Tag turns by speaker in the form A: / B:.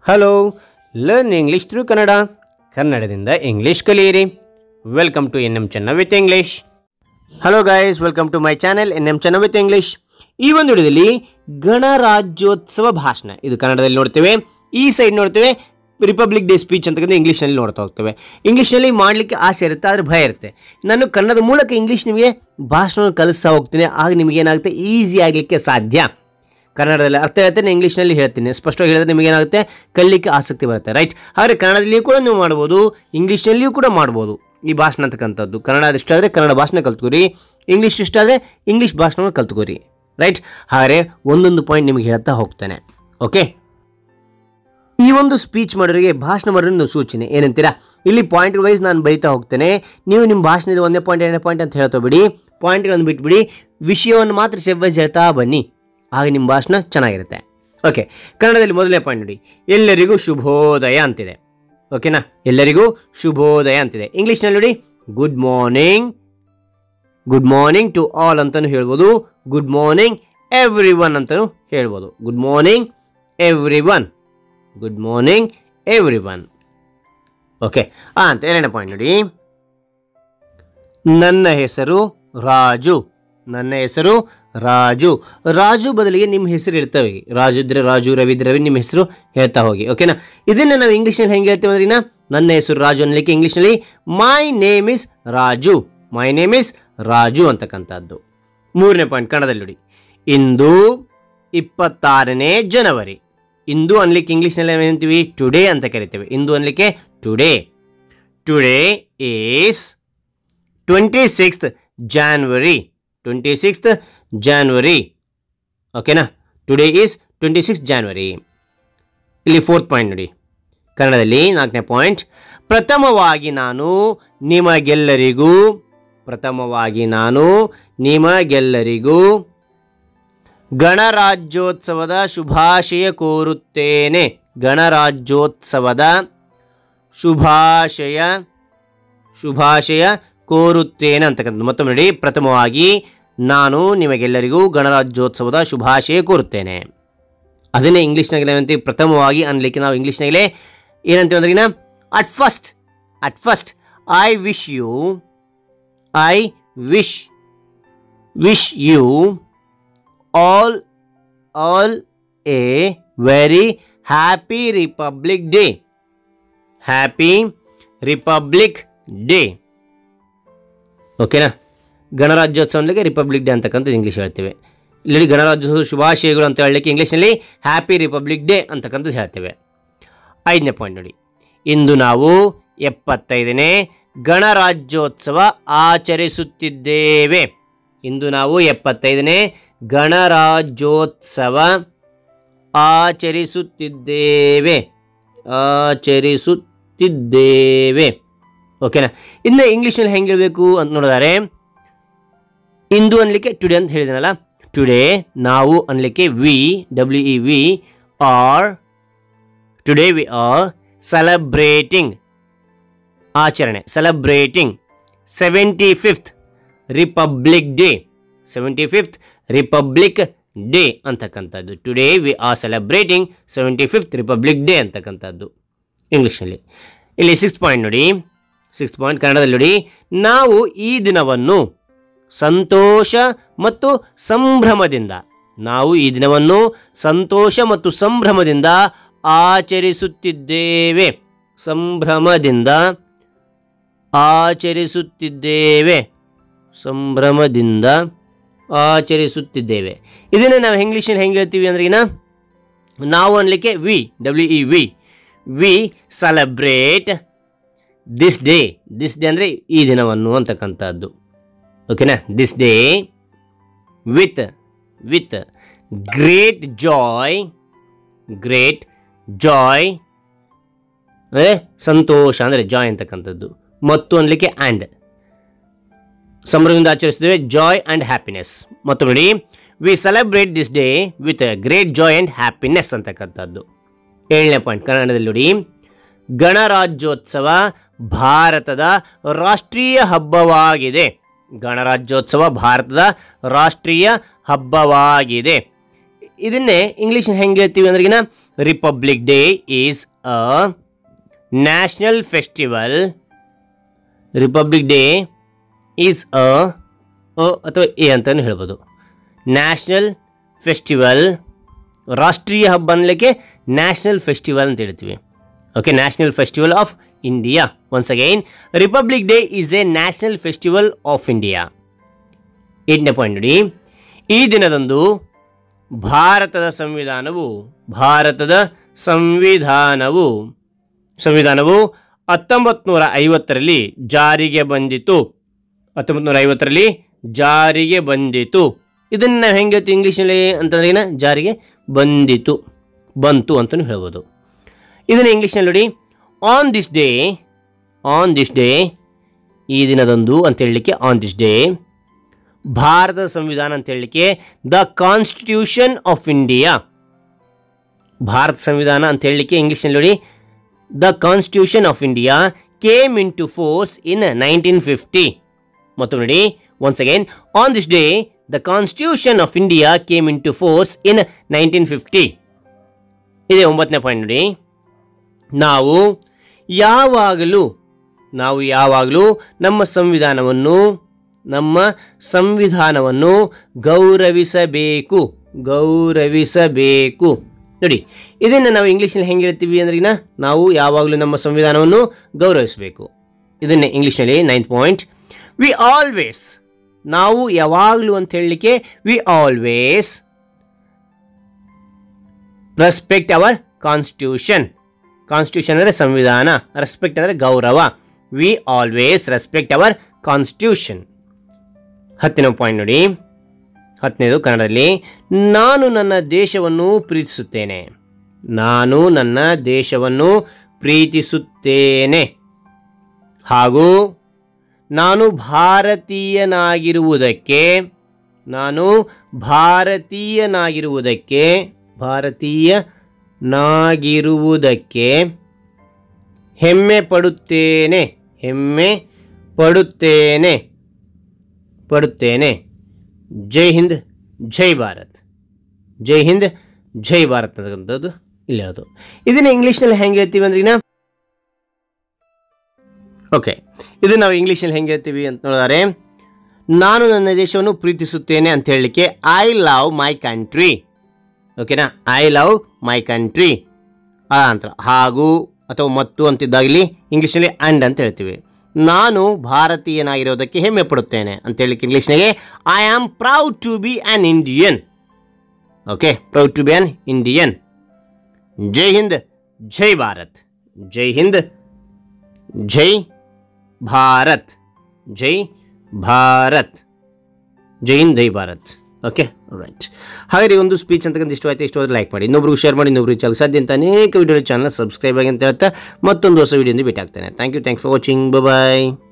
A: hello learn English through Kannada ಕನ್ನಡದಿಂದ English ಕಲಿಯಿರಿ welcome to N M Chenna with English hello guys welcome to my channel N M Chenna with English ಈ ಒಂದು ವಿಡಿಯೋದಲ್ಲಿ ಗಣರಾಜ್ಯೋತ್ಸವ ಭಾಷಣ ಇದು ಕನ್ನಡದಲ್ಲಿ ನೋಡ್ತೇವೆ ಈ ಸೈಡ್ ನೋಡ್ತೇವೆ ರಿಪಬ್ಲಿಕ್ ಡೇ ಸ್ಪೀಚ್ ಅಂತಕ್ಕಂಥ ಇಂಗ್ಲೀಷ್ನಲ್ಲಿ ನೋಡ್ತಾ ಹೋಗ್ತೇವೆ ಇಂಗ್ಲೀಷ್ನಲ್ಲಿ ಮಾಡಲಿಕ್ಕೆ ಆಸೆ ಇರುತ್ತೆ ಆದರೆ ಭಯ ಇರುತ್ತೆ ನಾನು ಕನ್ನಡದ ಮೂಲಕ ಇಂಗ್ಲೀಷ್ ನಿಮಗೆ ಭಾಷಣವನ್ನು ಕಲಿಸ್ತಾ ಹೋಗ್ತೀನಿ ಆಗ ನಿಮಗೆ ಏನಾಗುತ್ತೆ ಈಸಿ ಆಗಲಿಕ್ಕೆ ಸಾಧ್ಯ ಕನ್ನಡದಲ್ಲಿ ಅರ್ಥ ಹೇಳ್ತೇನೆ ಇಂಗ್ಲೀಷ್ನಲ್ಲಿ ಹೇಳ್ತೀನಿ ಸ್ಪಷ್ಟವಾಗಿ ಹೇಳಿದ್ರೆ ನಿಮಗೆ ಏನಾಗುತ್ತೆ ಕಲಿಲಿಕ್ಕೆ ಆಸಕ್ತಿ ಬರುತ್ತೆ ರೈಟ್ ಹಾಗೆ ಕನ್ನಡದಲ್ಲಿಯೂ ಕೂಡ ನೀವು ಮಾಡ್ಬೋದು ಇಂಗ್ಲೀಷ್ನಲ್ಲಿಯೂ ಕೂಡ ಮಾಡ್ಬೋದು ಈ ಭಾಷಣ ಅಂತಕ್ಕಂಥದ್ದು ಕನ್ನಡ ಇಷ್ಟ ಆದರೆ ಕನ್ನಡ ಭಾಷಣ ಕಲ್ತ್ಕೊರಿ ಇಂಗ್ಲೀಷ್ ಇಷ್ಟ ಆದರೆ ಇಂಗ್ಲೀಷ್ ಭಾಷಣವನ್ನು ಕಲ್ತ್ಕೊರಿ ರೈಟ್ ಹಾಗೆ ಒಂದೊಂದು ಪಾಯಿಂಟ್ ನಿಮಗೆ ಹೇಳ್ತಾ ಹೋಗ್ತೇನೆ ಓಕೆ ಈ ಒಂದು ಸ್ಪೀಚ್ ಮಾಡೋರಿಗೆ ಭಾಷಣ ಮಾಡೋದು ಸೂಚನೆ ಏನಂತೀರಾ ಇಲ್ಲಿ ಪಾಯಿಂಟ್ ವೈಸ್ ನಾನು ಬೈತಾ ಹೋಗ್ತೇನೆ ನೀವು ನಿಮ್ಮ ಭಾಷಣದಲ್ಲಿ ಒಂದೇ ಪಾಯಿಂಟ್ ಎರಡನೇ ಪಾಯಿಂಟ್ ಅಂತ ಹೇಳ್ತಾ ಬಿಡಿ ಪಾಯಿಂಟ್ಗಳನ್ನು ಬಿಟ್ಬಿಡಿ ವಿಷಯವನ್ನು ಮಾತ್ರ ಸ್ಟೆಪ್ ವೈಸ್ ಹೇಳ್ತಾ ಬನ್ನಿ ಆಗ ನಿಮ್ಮ ಭಾಷಣ ಚೆನ್ನಾಗಿರುತ್ತೆ ಓಕೆ ಕನ್ನಡದಲ್ಲಿ ಮೊದಲನೇ ಪಾಯಿಂಟ್ ನೋಡಿ ಎಲ್ಲರಿಗೂ ಶುಭೋದಯ ಅಂತಿದೆ ಓಕೆನಾ ಎಲ್ಲರಿಗೂ ಶುಭೋದಯ ಅಂತಿದೆ ಇಂಗ್ಲೀಷ್ನಲ್ಲಿ ನೋಡಿ good morning good morning to all ಅಂತಲೂ ಹೇಳ್ಬೋದು ಗುಡ್ ಮಾರ್ನಿಂಗ್ ಎವ್ರಿ ಒನ್ ಅಂತಲೂ ಹೇಳ್ಬೋದು good morning everyone good morning everyone okay ಹಾಂ ಅಂತ ಎರಡನೇ ಪಾಯಿಂಟ್ ನೋಡಿ ನನ್ನ ಹೆಸರು ರಾಜು ನನ್ನ ಹೆಸರು ರಾಜು ರಾಜು ಬದಲಿಗೆ ನಿಮ್ಮ ಹೆಸರು ಇರ್ತವೆ ರಾಜು ಇದ್ರೆ ರಾಜು ರವಿ ಇದ್ರೆ ರವಿ ನಿಮ್ಮ ಹೆಸರು ಹೇಳ್ತಾ ಹೋಗಿ ಓಕೆನಾ ಇದನ್ನು ನಾವು ಇಂಗ್ಲೀಷ್ನಲ್ಲಿ ಹೆಂಗೆ ಹೇಳ್ತೇವೆ ಅಂದ್ರೆ ನನ್ನ ಹೆಸರು ರಾಜು ಅನ್ನಲಿಕ್ಕೆ ಇಂಗ್ಲೀಷ್ನಲ್ಲಿ my name is Raju my name is Raju ಅಂತಕ್ಕಂಥದ್ದು ಮೂರನೇ ಪಾಯಿಂಟ್ ಕನ್ನಡದಲ್ಲಿ ನೋಡಿ ಇಂದು ಇಪ್ಪತ್ತಾರನೇ ಜನವರಿ ಇಂದು ಅನ್ಲಿಕ್ಕೆ ಇಂಗ್ಲೀಷ್ನಲ್ಲಿ ಏನಂತೀವಿ ಟುಡೇ ಅಂತ ಕರಿತೇವೆ ಇಂದು ಅನ್ಲಿಕ್ಕೆ today today is twenty sixth January twenty sixth January ಓಕೆನಾ today is twenty six January ಇಲ್ಲಿ ಫೋರ್ತ್ ಪಾಯಿಂಟ್ ನೋಡಿ ಕನ್ನಡದಲ್ಲಿ ನಾಲ್ಕನೇ ಪಾಯಿಂಟ್ ಪ್ರಥಮವಾಗಿ ನಾನು ನಿಮಗೆಲ್ಲರಿಗೂ ಪ್ರಥಮವಾಗಿ ನಾನು ನಿಮಗೆಲ್ಲರಿಗೂ ಗಣರಾಜ್ಯೋತ್ಸವದ ಶುಭಾಶಯ ಕೋರುತ್ತೇನೆ ಗಣರಾಜ್ಯೋತ್ಸವದ ಶುಭಾಶಯ ಶುಭಾಶಯ ಕೋರುತ್ತೇನೆ ಅಂತಕ್ಕಂಥದ್ದು ಮತ್ತೊಮ್ಮೆ ನೋಡಿ ಪ್ರಥಮವಾಗಿ ನಾನು ನಿಮಗೆಲ್ಲರಿಗೂ ಗಣರಾಜ್ಯೋತ್ಸವದ ಶುಭಾಶಯ ಕೋರುತ್ತೇನೆ ಅದನ್ನೇ ಇಂಗ್ಲೀಷ್ನಾಗೆ ನಾವಂತೀವಿ ಪ್ರಥಮವಾಗಿ ಅನ್ಲಿಕ್ಕೆ ನಾವು ಇಂಗ್ಲೀಷ್ನಾಗಲೇ ಏನಂತೀವಿ ಅಂದ್ರೆ at first at first I wish you I wish wish you all all a very happy republic day happy republic day ಓಕೆನಾ ಗಣರಾಜ್ಯೋತ್ಸವ ಅಂದ್ರೆ ರಿಪಬ್ಲಿಕ್ ಡೇ ಅಂತಕ್ಕಂಥದ್ದು ಇಂಗ್ಲೀಷ್ ಹೇಳ್ತೇವೆ ಇಲ್ಲಿ ಗಣರಾಜ್ಯೋತ್ಸವ ಶುಭಾಶಯಗಳು ಅಂತ ಹೇಳಲಿಕ್ಕೆ ಇಂಗ್ಲೀಷ್ನಲ್ಲಿ ಹ್ಯಾಪಿ ರಿಪಬ್ಲಿಕ್ ಡೇ ಅಂತಕ್ಕಂಥದ್ದು ಹೇಳ್ತೇವೆ ಐದನೇ ಪಾಯಿಂಟ್ ನೋಡಿ ಇಂದು ನಾವು ಎಪ್ಪತ್ತೈದನೇ ಗಣರಾಜ್ಯೋತ್ಸವ ಆಚರಿಸುತ್ತಿದ್ದೇವೆ ಇಂದು ನಾವು ಎಪ್ಪತ್ತೈದನೇ ಗಣರಾಜ್ಯೋತ್ಸವ ಆಚರಿಸುತ್ತಿದ್ದೇವೆ ಆಚರಿಸುತ್ತಿದ್ದೇವೆ ಓಕೆನಾ ಇನ್ನು ಇಂಗ್ಲೀಷ್ನಲ್ಲಿ ಹೆಂಗೆ ಹೇಳಬೇಕು ಅಂತ ನೋಡಿದರೆ ಇಂದು ಅನ್ಲಿಕ್ಕೆ ಟುಡೇ ಅಂತ ಹೇಳಿದನಲ್ಲ ಟುಡೇ ನಾವು ಅನ್ಲಿಕ್ಕೆ we W E we are today we are celebrating ಆಚರಣೆ celebrating seventy fifth republic day seventy fifth republic day ಅಂತಕ್ಕಂಥದ್ದು today we are celebrating seventy fifth republic day ಅಂತಕ್ಕಂಥದ್ದು ಇಂಗ್ಲೀಷ್ನಲ್ಲಿ ಇಲ್ಲಿ ಸಿಕ್ಸ್ ಪಾಯಿಂಟ್ ನೋಡಿ ಸಿಕ್ಸ್ ಪಾಯಿಂಟ್ ಕನ್ನಡದಲ್ಲಿ ನೋಡಿ ನಾವು ಈ ದಿನವನ್ನು ಸಂತೋಷ ಮತ್ತು ಸಂಭ್ರಮದಿಂದ ನಾವು ಈ ದಿನವನ್ನು ಸಂತೋಷ ಮತ್ತು ಸಂಭ್ರಮದಿಂದ ಆಚರಿಸುತ್ತಿದ್ದೇವೆ ಸಂಭ್ರಮದಿಂದ ಆಚರಿಸುತ್ತಿದ್ದೇವೆ ಸಂಭ್ರಮದಿಂದ ಆಚರಿಸುತ್ತಿದ್ದೇವೆ ಇದನ್ನು ನಾವು ಇಂಗ್ಲೀಷಲ್ಲಿ ಹೆಂಗೆ ಹೇಳ್ತೀವಿ ಅಂದ್ರೆ ಇನ್ನ ನಾವು ಅನ್ಲಿಕ್ಕೆ we W E we we celebrate this day this day ಅಂದರೆ ಈ ದಿನವನ್ನು ಅಂತಕ್ಕಂಥದ್ದು ಓಕೆನಾ this day with with great joy great joy ಅಂದರೆ ಸಂತೋಷ ಅಂದರೆ ಜಾಯ್ ಅಂತಕ್ಕಂಥದ್ದು ಮತ್ತು ಅನ್ಲಿಕ್ಕೆ ಆ್ಯಂಡ್ ಸಂಭ್ರಮದಿಂದ ಆಚರಿಸ್ತಿದ್ದೇವೆ ಜಾಯ್ ಆ್ಯಂಡ್ ಹ್ಯಾಪಿನೆಸ್ ಮತ್ತು ನೋಡಿ we celebrate this day with great joy and happiness ಅಂತಕ್ಕಂಥದ್ದು ಏಳನೇ ಪಾಯಿಂಟ್ ಕನ್ನಡದಲ್ಲಿ ನೋಡಿ ಗಣರಾಜ್ಯೋತ್ಸವ ಭಾರತದ ರಾಷ್ಟ್ರೀಯ ಹಬ್ಬವಾಗಿದೆ ಗಣರಾಜ್ಯೋತ್ಸವ ಭಾರತದ ರಾಷ್ಟ್ರೀಯ ಹಬ್ಬವಾಗಿದೆ ಇದನ್ನೇ ಇಂಗ್ಲೀಷ್ ಹೆಂಗೆ ಹೇಳ್ತೀವಿ ಅಂದ್ರಿಗಿನ republic day is a national festival republic day is a a ಅಥವಾ ಎ ಅಂತಲೂ ಹೇಳ್ಬೋದು ನ್ಯಾಷನಲ್ ಫೆಸ್ಟಿವಲ್ ರಾಷ್ಟ್ರೀಯ ಹಬ್ಬ ಅನ್ನಲಿಕ್ಕೆ ನ್ಯಾಷನಲ್ ಫೆಸ್ಟಿವಲ್ ಅಂತ ಹೇಳ್ತೀವಿ okay national festival of India once again republic day is a national festival of India ಎಂಟನೇ point ನೋಡಿ ಈ ದಿನದಂದು ಭಾರತದ ಸಂವಿಧಾನವು ಭಾರತದ ಸಂವಿಧಾನವು ಸಂವಿಧಾನವು ಹತ್ತೊಂಬತ್ತು ನೂರ ಐವತ್ತರಲ್ಲಿ ಜಾರಿಗೆ ಬಂದಿತು ಹತ್ತೊಂಬತ್ತು ನೂರ ಐವತ್ತರಲ್ಲಿ ಜಾರಿಗೆ ಬಂದಿತು ಇದನ್ನು ನಾವು ಹೆಂಗೆ ಹೇಳ್ತೀವಿ ಇಂಗ್ಲೀಷಲ್ಲಿ ಅಂತಂದ್ರೆ ಏನ ಜಾರಿಗೆ ಬಂದಿತು ಬಂತು ಅಂತಲೂ ಹೇಳ್ಬೋದು ಇದನ್ನು ಇಂಗ್ಲೀಷ್ನಲ್ಲಿ ನೋಡಿ on this day on this day ಈ ದಿನದಂದು ಅಂತ ಹೇಳಲಿಕ್ಕೆ ಆನ್ ದಿಸ್ ಡೇ ಭಾರತದ ಸಂವಿಧಾನ ಅಂತ ಹೇಳಲಿಕ್ಕೆ ದ ಕಾನ್ಸ್ಟಿಟ್ಯೂಷನ್ ಆಫ್ ಇಂಡಿಯಾ ಭಾರತ ಸಂವಿಧಾನ ಅಂತ ಹೇಳಲಿಕ್ಕೆ ಇಂಗ್ಲೀಷ್ನಲ್ಲಿ ನೋಡಿ the constitution of India came into force in nineteen fifty ಮತ್ತು ನೋಡಿ once again on this day the constitution of India came into force in nineteen fifty ಇದೆ ಒಂಬತ್ತನೇ ಪಾಯಿಂಟ್ ನೋಡಿ ನಾವು ಯಾವಾಗಲೂ ನಾವು ಯಾವಾಗಲೂ ನಮ್ಮ ಸಂವಿಧಾನವನ್ನು ನಮ್ಮ ಸಂವಿಧಾನವನ್ನು ಗೌರವಿಸಬೇಕು ಗೌರವಿಸಬೇಕು ನೋಡಿ ಇದನ್ನು ನಾವು ಇಂಗ್ಲೀಷ್ನಲ್ಲಿ ಹೆಂಗೆ ಹೇಳ್ತೀವಿ ಅಂದ್ರಿನ ನಾವು ಯಾವಾಗಲೂ ನಮ್ಮ ಸಂವಿಧಾನವನ್ನು ಗೌರವಿಸಬೇಕು ಇದನ್ನೇ ಇಂಗ್ಲೀಷ್ನಲ್ಲಿ ನೈನ್ತ್ ಪಾಯಿಂಟ್ ವಿ ಆಲ್ವೇಸ್ ನಾವು ಯಾವಾಗಲೂ ಅಂತ ಹೇಳಲಿಕ್ಕೆ we always respect our constitution constitution ಅಂದರೆ ಸಂವಿಧಾನ ರೆಸ್ಪೆಕ್ಟ್ ಅಂದರೆ ಗೌರವ we always respect our constitution ಹತ್ತನೇ ಪಾಯಿಂಟ್ ನೋಡಿ ಹತ್ತನೇದು ಕನ್ನಡದಲ್ಲಿ ನಾನು ನನ್ನ ದೇಶವನ್ನು ಪ್ರೀತಿಸುತ್ತೇನೆ ನಾನು ನನ್ನ ದೇಶವನ್ನು ಪ್ರೀತಿಸುತ್ತೇನೆ ಹಾಗೂ ನಾನು ಭಾರತೀಯನಾಗಿರುವುದಕ್ಕೆ ನಾನು ಭಾರತೀಯನಾಗಿರುವುದಕ್ಕೆ ಭಾರತೀಯನಾಗಿರುವುದಕ್ಕೆ ಹೆಮ್ಮೆ ಪಡುತ್ತೇನೆ ಹೆಮ್ಮೆ ಪಡುತ್ತೇನೆ ಪಡುತ್ತೇನೆ ಜೈ ಹಿಂದ್ ಜೈ ಭಾರತ್ ಜೈ ಹಿಂದ್ ಜೈ ಭಾರತ್ ಅಂತಕ್ಕಂಥದ್ದು ಇಲ್ಲಿ ಹೇಳೋದು ಇದನ್ನು ಇಂಗ್ಲೀಷ್ನಲ್ಲಿ ಹೆಂಗೆ ಹೇಳ್ತೀವಿ ಅಂದ್ರಿನ ಓಕೆ ಇದು ನಾವು ಇಂಗ್ಲೀಷಲ್ಲಿ ಹೆಂಗೆ ಹೇಳ್ತೀವಿ ಅಂತ ನೋಡಿದರೆ ನಾನು ನನ್ನ ದೇಶವನ್ನು ಪ್ರೀತಿಸುತ್ತೇನೆ ಅಂತ ಹೇಳಲಿಕ್ಕೆ ಐ ಲವ್ ಮೈ ಕಂಟ್ರಿ ಓಕೆನಾ ಐ ಲವ್ ಮೈ ಕಂಟ್ರಿ ಆ ಅಂತ ಹಾಗೂ ಅಥವಾ ಮತ್ತು ಅಂತಿದ್ದಾಗಲಿ ಇಂಗ್ಲೀಷ್ನಲ್ಲಿ ಆ್ಯಂಡ್ ಅಂತ ಹೇಳ್ತೀವಿ ನಾನು ಭಾರತೀಯನಾಗಿರೋದಕ್ಕೆ ಹೆಮ್ಮೆ ಪಡುತ್ತೇನೆ ಅಂತ ಹೇಳಲಿಕ್ಕೆ ಇಂಗ್ಲೀಷ್ನಾಗೆ I am proud to be an Indian okay proud to be an Indian Jai Hind Jai Bharat Jai Hind Jai Bharat Jai Bharat Jai Hind Jai Bharat okay right ಹಾಗೆ ಒಂದು ಸ್ಪೀಚ್ ಅಂತಕ್ಕಂಥ ಇಷ್ಟವಾಯ್ತು ಇಷ್ಟವಾದ್ರೆ ಲೈಕ್ ಮಾಡಿ ಇನ್ನೊಬ್ರಿಗೆ ಶೇರ್ ಮಾಡಿ ಇನ್ನೊಬ್ರಿಗೆ ಚಾನಲ್ ಸಾಧ್ಯ ಅಂತ ಅನೇಕ ವಿಡಿಯೋ ಚಾನಲ್ ಸಬ್ಸ್ಕ್ರೈಬ್ ಆಗಿ ಅಂತ ಹೇಳ್ತಾ ಮತ್ತೊಂದು ಹೊಸ ವಿಡಿಯೋದಿಂದ ಭೇಟಿ ಆಗ್ತೇನೆ thank you thanks for watching bye